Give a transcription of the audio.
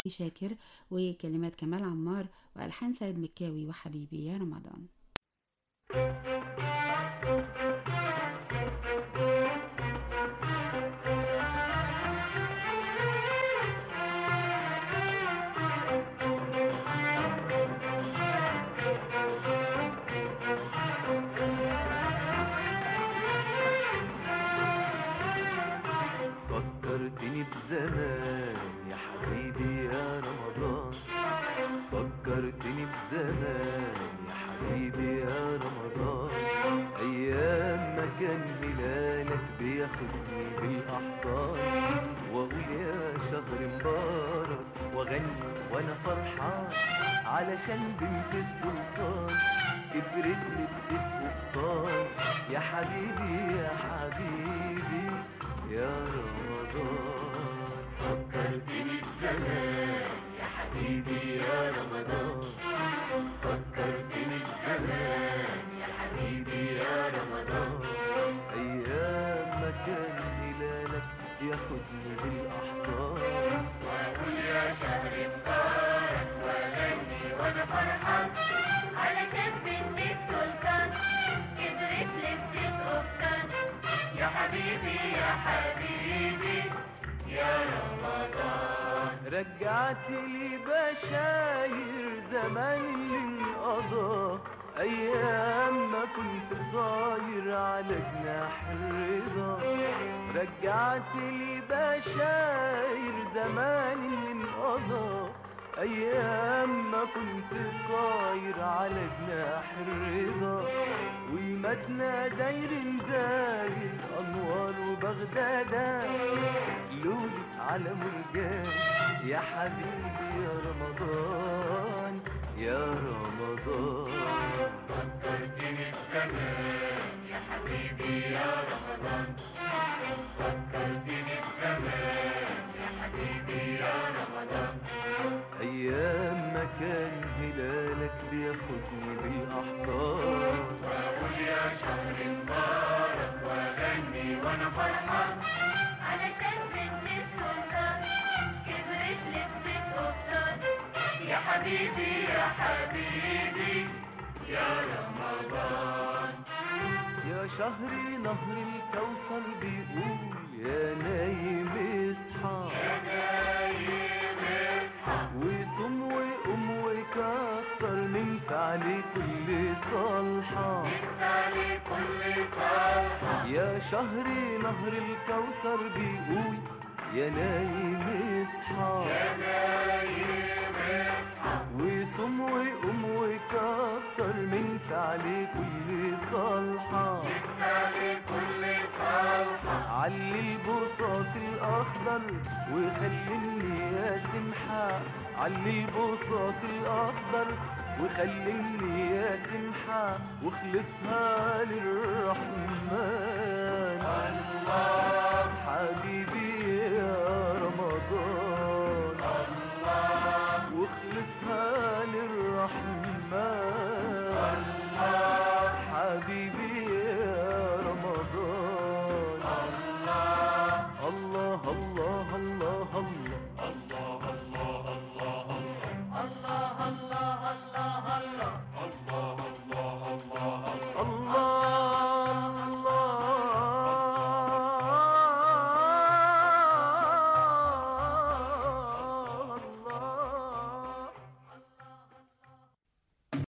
شاكر وكلمات كمال عمار وألحان سيد مكاوي وحبيبي يا رمضان فكرتني بزمان يا حبيبي يا رمضان فكرتني بزمان يا حبيبي يا رمضان أيام ما كان هلالك بياخدني بالأحضان وأقول يا شهر مبارك وأغني وأنا فرحان علشان بنت السلطان كبرت لبست قفطان يا حبيبي يا حبيبي يا رمضان فكرتني بزمان يا حبيبي يا رمضان فكرتني بزمان يا حبيبي يا رمضان أيام ما كان هلالك ياخدني بالأحضان وأقول يا شهر مبارك وأغني وأنا فرحان علشان بنت السلطان كبرت لبست قفطان يا حبيبي يا حبيبي يا رمضان رجعت لي بشاير زمان اللي انقضى ايام ما كنت طاير على جناح الرضا رجعت لي بشاير زمان اللي انقضى ايام ما كنت طاير على جناح الرضا والمدنى داير داير انوار وبغداد لولي على مرجان يا حبيبي يا رمضان يا رمضان فكرتني بزمان يا حبيبي يا رمضان فكرتني بزمان يا حبيبي يا رمضان ايام ما كان هلالك بياخدني بالاحضان وأقول يا شهر مبارك وأغني وأنا فرحان علشان بنت السلطان كبرت لبست قفطان يا حبيبي يا حبيبي يا رمضان يا شهر نهر الكوثر بيقول يا نايم اصحى يا نايم اصحى وصم وقم وكتر من فعل كل صالحة انسى لكل صالحة يا شهر نهر الكوثر بيقول يا نايم اصحى يا نايم اصحى وصم وقم وكتر من فعل كل صالحة انسى لكل صالحة علي البساط الأخضر وخليني يا سمحة علي البساط الأخضر وخليني يا سمحة واخلصها للرحمن الله حبيبي يا رمضان